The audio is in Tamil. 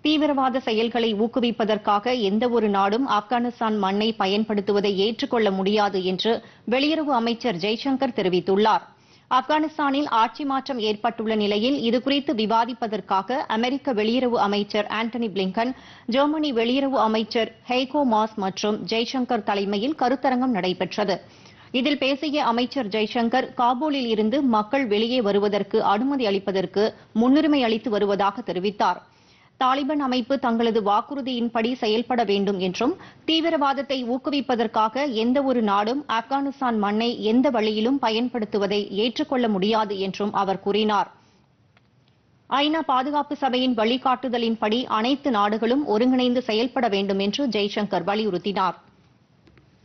தீவிரவாத செயல்களை ஊக்குவிப்பதற்காக எந்தவொரு நாடும் ஆப்கானிஸ்தான் மண்ணை பயன்படுத்துவதை ஏற்றுக்கொள்ள முடியாது என்று வெளியுறவு அமைச்சர் ஜெய்சங்கர் தெரிவித்துள்ளார் ஆப்கானிஸ்தானில் ஆட்சி மாற்றம் ஏற்பட்டுள்ள நிலையில் இதுகுறித்து விவாதிப்பதற்காக அமெரிக்க வெளியுறவு அமைச்சர் ஆண்டனி பிளிங்கன் ஜெர்மனி வெளியுறவு அமைச்சர் ஹெய்கோ மாஸ் மற்றும் ஜெய்சங்கர் தலைமையில் கருத்தரங்கம் நடைபெற்றது இதில் பேசிய அமைச்சர் ஜெய்சங்கர் காபூலில் இருந்து மக்கள் வெளியே வருவதற்கு அனுமதி அளிப்பதற்கு முன்னுரிமை அளித்து வருவதாக தெரிவித்தார் தாலிபான் அமைப்பு தங்களது வாக்குறுதியின்படி செயல்பட வேண்டும் என்றும் தீவிரவாதத்தை ஊக்குவிப்பதற்காக எந்தவொரு நாடும் ஆப்கானிஸ்தான் மண்ணை எந்த வழியிலும் பயன்படுத்துவதை ஏற்றுக்கொள்ள முடியாது என்றும் அவர் கூறினார் ஐநா பாதுகாப்பு சபையின் வழிகாட்டுதலின்படி அனைத்து நாடுகளும் ஒருங்கிணைந்து செயல்பட வேண்டும் என்று ஜெய்சங்கர் வலியுறுத்தினார்